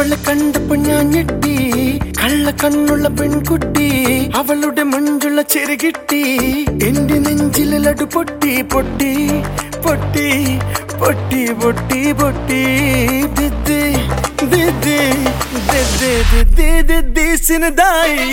അവളെ കണ്ടപ്പോ ഞാൻ ഞെട്ടി കള്ള കണ്ണുള്ള പെൺകുട്ടി അവളുടെ മഞ്ചുള്ള ചെറുകിട്ടി എന്റെ നെഞ്ചിലെ ലഡു പൊട്ടി പൊട്ടി പൊട്ടി പൊട്ടി പൊട്ടി പൊട്ടി ദിദ്ദി ദിദ്ദി ദിദ്ദി ദിദ്ദി ദിദ്ദി സിനദായി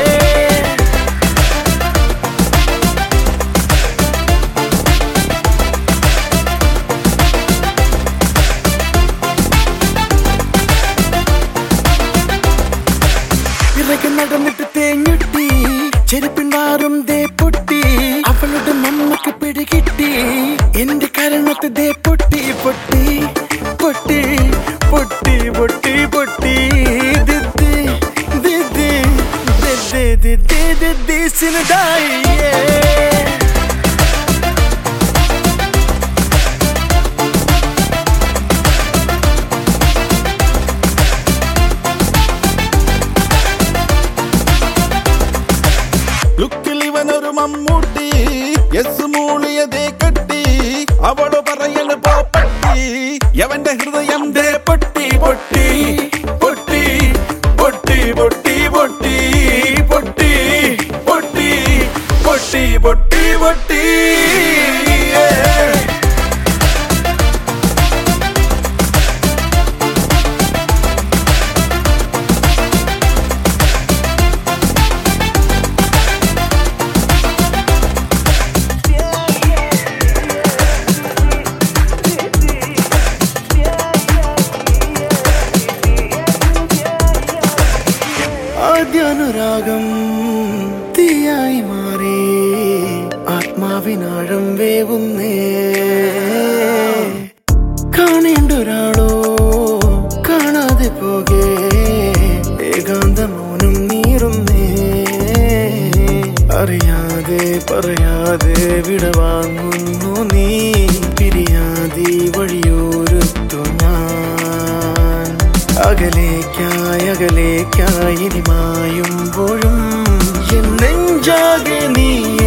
പിറകെ നടന്നിട്ട് തേഞ്ഞുട്ടി ചെരുപ്പിണ്ടാറും ദേ പൊട്ടി അവളുടെ മമ്മക്ക് പിടികിട്ടി എന്റെ കരണത്ത് ദേ പൊട്ടി പൊട്ടി പൊട്ടി പൊട്ടി പൊട്ടി പൊട്ടി ദിദ്ദി ദിദ്ദി ദിദ്ദി ദിദ്ദി ദിദ്ദി സിനദായി ലുക്കിൽ ഇവനൊരു മമ്മൂട്ടി യെസ് മൂളിയതേ കെട്ടി അവള് പറയണ പോപ്പട്ടി യവന്റെ ഹൃദയം ദേ പൊട്ടി പൊട്ടി പൊട്ടി പൊട്ടി പൊട്ടി പൊട്ടി പൊട്ടി പൊട്ടി പൊട്ടി പൊട്ടി പൊട്ടി yeah. ആദ്യാനുരാഗം തീയായി മാറി ആത്മാവിനാഴം വേവുന്നേ കാണേണ്ട ഒരാളോ കാണാതെ പോകെ ഏകാന്ത മൗനം നീറുന്നേ അറിയാതെ പറയാതെ വിടവാങ്ങുന്നു നീ പിരിയാതെ വഴിയോരത്തു ഞാൻ അകലേക്കായി അകലേക്കായി ഇനി മായുമ്പോഴും എൻ നെഞ്ചാകെ നീ